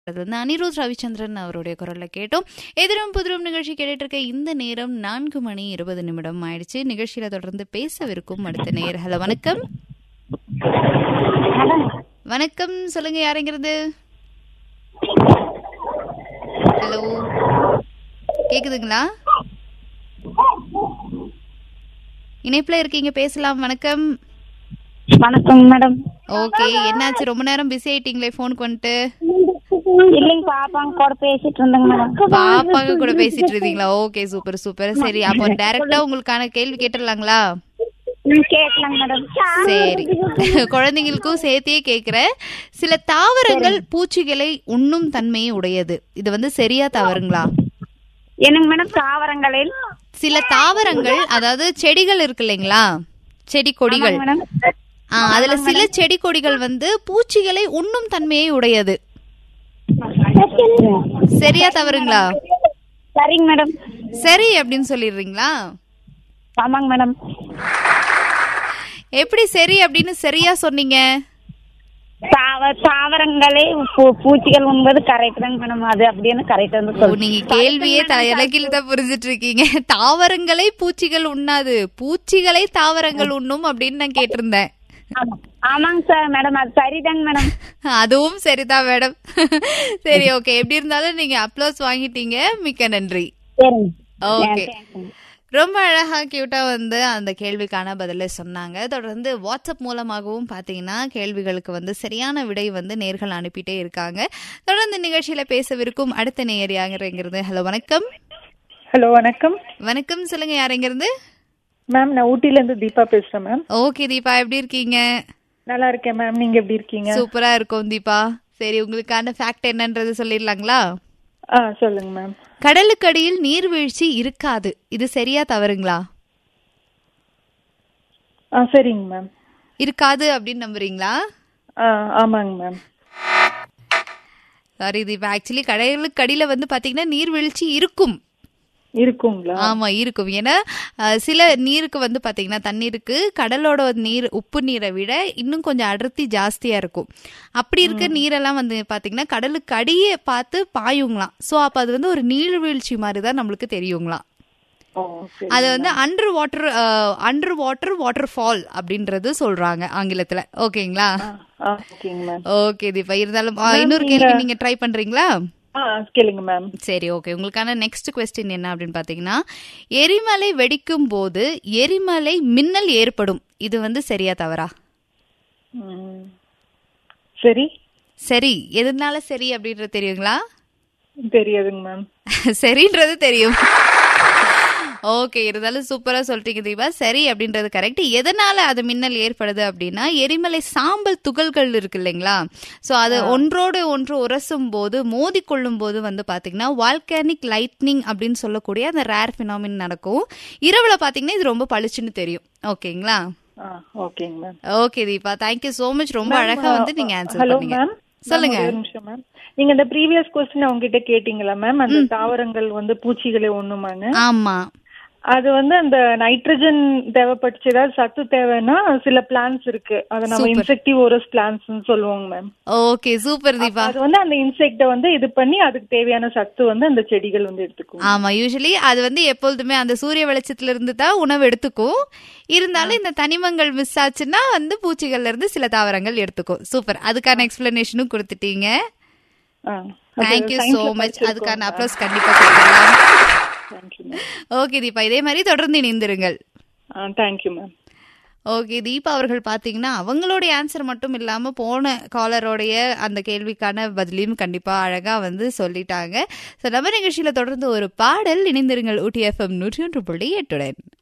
அது வந்து அனிருத் ரவிச்சந்திரன் அவருடைய குரல்ல கேட்டோம் எதிரும் புதிரும் நிகழ்ச்சி கேட்டுட்டு இருக்க இந்த நேரம் நான்கு மணி இருபது நிமிடம் ஆயிடுச்சு நிகழ்ச்சியில தொடர்ந்து பேசவிருக்கும் அடுத்த நேர் ஹலோ வணக்கம் வணக்கம் சொல்லுங்க யாருங்கிறது ஹலோ கேக்குதுங்களா இணைப்புல இருக்கீங்க பேசலாம் வணக்கம் வணக்கம் மேடம் ஓகே என்னாச்சு ரொம்ப நேரம் பிஸி ஆயிட்டீங்களே ஃபோனுக்கு வந்துட்டு இல்லைங்க பாப்பாங்க கூட பேசிட்டு இருந்தேங்க மேடம் பாப்பாங்க கூட பேசிட்டு இருந்தீங்களா ஓகே சூப்பர் சூப்பர் சரி அப்போ டைரக்டா உங்களுக்கான கேள்வி கேட்டுடலாங்களா ம், கேட்கலாங்க மேடம் சரி குழந்தைங்களுக்கும் சேர்த்தே கேக்குறேன் சில தாவரங்கள் பூச்சிகளை உண்ணும் தன்மையை உடையது இது வந்து சரியா தவறுங்களா என்னங்க மேடம் தாவரங்களில் சில தாவரங்கள் அதாவது செடிகள் இருக்கு இல்லைங்களா செடி கொடிகள் மேடம் ஆ, அதுல சில செடி கொடிகள் வந்து பூச்சிகளை உண்ணும் தன்மையை உடையது சரியா தவறுங்களா சரிங்க மேடம் சரி அப்படின்னு சொல்லிடுறீங்களா ஆமாங்க மேடம் எப்படி சரி அப்படின்னு சரியா சொன்னீங்க தாவ தாவரங்களே பூ- பூச்சிகள் உண்பது கரெக்ட் தாங்க மேடம் அது அப்படின்னு கரெக்ட் வந்து ஓ, சொல்லுங்க நீங்க கேள்வியே தலையில தான் புரிஞ்சிட்டு இருக்கீங்க தாவரங்களை பூச்சிகள் உண்ணாது பூச்சிகளை தாவரங்கள் உண்ணும் அப்படின்னு நான் கேட்டிருந்தேன் ஆமா. ஆமாங்க சார் மேடம் அது சரிதாங்க மேடம் அதுவும் சரிதான் மேடம் சரி ஓகே எப்படி இருந்தாலும் நீங்க அப்ளோஸ் வாங்கிட்டீங்க மிக்க நன்றி சரிங்க ஓகே ரொம்ப அழகா கியூட்டா வந்து அந்த கேள்விக்கான பதிலை சொன்னாங்க தொடர்ந்து வாட்ஸ்அப் மூலமாகவும் பாத்தீங்கன்னா கேள்விகளுக்கு வந்து சரியான விடை வந்து நேர்கள் அனுப்பிட்டே இருக்காங்க தொடர்ந்து நிகழ்ச்சியில பேசவிருக்கும் அடுத்த நேயர் யாருங்கிறது ஹலோ வணக்கம் ஹலோ வணக்கம் வணக்கம் சொல்லுங்க யாருங்கிறது மேம் நான் ஊட்டில இருந்து தீபா பேசுறேன் மேம் ஓகே தீபா எப்படி இருக்கீங்க நல்லா இருக்கேன் மேம் நீங்க எப்படி இருக்கீங்க சூப்பரா இருக்கும் தீபா சரி உங்களுக்கான ஃபேக்ட் என்னன்றது சொல்லிடலாங்களா ஆ சொல்லுங்க மேம் கடலுக்கடியில் நீர்வீழ்ச்சி இருக்காது இது சரியா தவறுங்களா ஆ சரிங்க மேம் இருக்காது அப்படின்னு நம்புறீங்களா ஆ ஆமாங்க மேம் சாரி தீபா ஆக்சுவலி கடலுக்கு அடியில வந்து பாத்தீங்கன்னா நீர்வீழ்ச்சி இருக்கும் இருக்குங்களா ஆமா இருக்கும் ஏன்னா அஹ், சில நீருக்கு வந்து பாத்தீங்கன்னா தண்ணீருக்கு கடலோட நீர் உப்பு நீரை விட இன்னும் கொஞ்சம் அடர்த்தி ஜாஸ்தியா இருக்கும் அப்படி இருக்க நீரெல்லாம் வந்து பாத்தீங்கன்னா கடலுக்கு அடியே பார்த்து பாயுங்களாம் சோ அப்ப அது வந்து ஒரு நீர்வீழ்ச்சி மாதிரி தான் நம்மளுக்கு தெரியுங்களாம் ஓ சரி அது வந்து under water under water waterfall அப்படின்றது சொல்றாங்க ஆங்கிலத்துல ஓகேங்களா ஆ ஓகேங்க மேம் ஓகே தீபா இருந்தாலும் ஆ, இன்னொரு கேள்வி நீங்க ட்ரை பண்றீங்களா ஆ கேளுங்க மேம் சரி ஓகே உங்களுக்கான நெக்ஸ்ட் கொஸ்டின் என்ன அப்படின்னு பாத்தீங்கன்னா எரிமலை வெடிக்கும் போது எரிமலை மின்னல் ஏற்படும் இது வந்து சரியா தவறா ம். சரி சரி எதனால சரி அப்படின்றது தெரியுங்களா தெரியாதுங்க மேம் சரின்றது தெரியும் ஓகே இருந்தாலும் சூப்பரா சொல்லிட்டீங்க தீபா சரி அப்படின்றது கரெக்ட் எதனால அது மின்னல் ஏற்படுது அப்படின்னா எரிமலை சாம்பல் துகள்கள் இருக்கு இல்லைங்களா சோ அது ஒன்றோடு ஒன்று உரசும் போது மோதி கொள்ளும் போது வந்து பாத்தீங்கன்னா வால்கானிக் லைட்னிங் அப்படின்னு சொல்லக்கூடிய அந்த ரேர் பினாமின் நடக்கும் இரவுல பாத்தீங்கன்னா இது ரொம்ப பளிச்சுன்னு தெரியும் ஓகேங்களா ஆ ஓகேங்க ma'am okay Deepa thank you so much ரொம்ப அழகா வந்து நீங்க ஆன்சர் ஹலோ பண்ணீங்க மேம் சொல்லுங்க ஒரு நிமிஷம் மேம் நீங்க இந்த ப்ரீவியஸ் கொஸ்டின் உங்ககிட்ட கேட்டீங்களா மேம் அந்த தாவரங்கள் வந்து பூச்சிகளை ஒண்ணுமான்னு ஆமா அது வந்து அந்த நைட்ரஜன் தேவைப்பட்டுச்சு ஏதாவது சத்து தேவைன்னா சில பிளான்ஸ் இருக்கு அதை நம்ம இன்செக்டிவோரஸ் பிளான்ஸ் சொல்லுவோங்க மேம் ஓகே சூப்பர் தீபா அது வந்து அந்த இன்செக்ட வந்து இது பண்ணி அதுக்கு தேவையான சத்து வந்து அந்த செடிகள் வந்து எடுத்துக்கும் ஆமா யூஸ்வலி அது வந்து எப்பொழுதுமே அந்த சூரிய வெளிச்சத்துல இருந்து தான் உணவு எடுத்துக்கும் இருந்தாலும் இந்த தனிமங்கள் மிஸ் ஆச்சுன்னா வந்து பூச்சிகள்ல இருந்து சில தாவரங்கள் எடுத்துக்கும் சூப்பர் அதுக்கான எக்ஸ்பிளனேஷனும் கொடுத்துட்டீங்க தேங்க்யூ சோ மச் அதுக்கான அப்ரோஸ் கண்டிப்பா கொடுக்கலாம் தேங்க்யூ மேம் ஓகே தீபா இதே மாதிரி தொடர்ந்து இணைந்திருங்கள் தேங்க்யூ மேம் ஓகே தீபா அவர்கள் பார்த்தீங்கன்னா அவங்களுடைய ஆன்சர் மட்டும் இல்லாமல் போன காலரோடைய அந்த கேள்விக்கான பதிலையும் கண்டிப்பாக அழகாக வந்து சொல்லிட்டாங்க ஸோ நம்ம நிகழ்ச்சியில் தொடர்ந்து ஒரு பாடல் இணைந்திருங்கள் ஊட்டி எஃப்எம் நூற்றி ஒன்று புள்ளி எட்டுடன்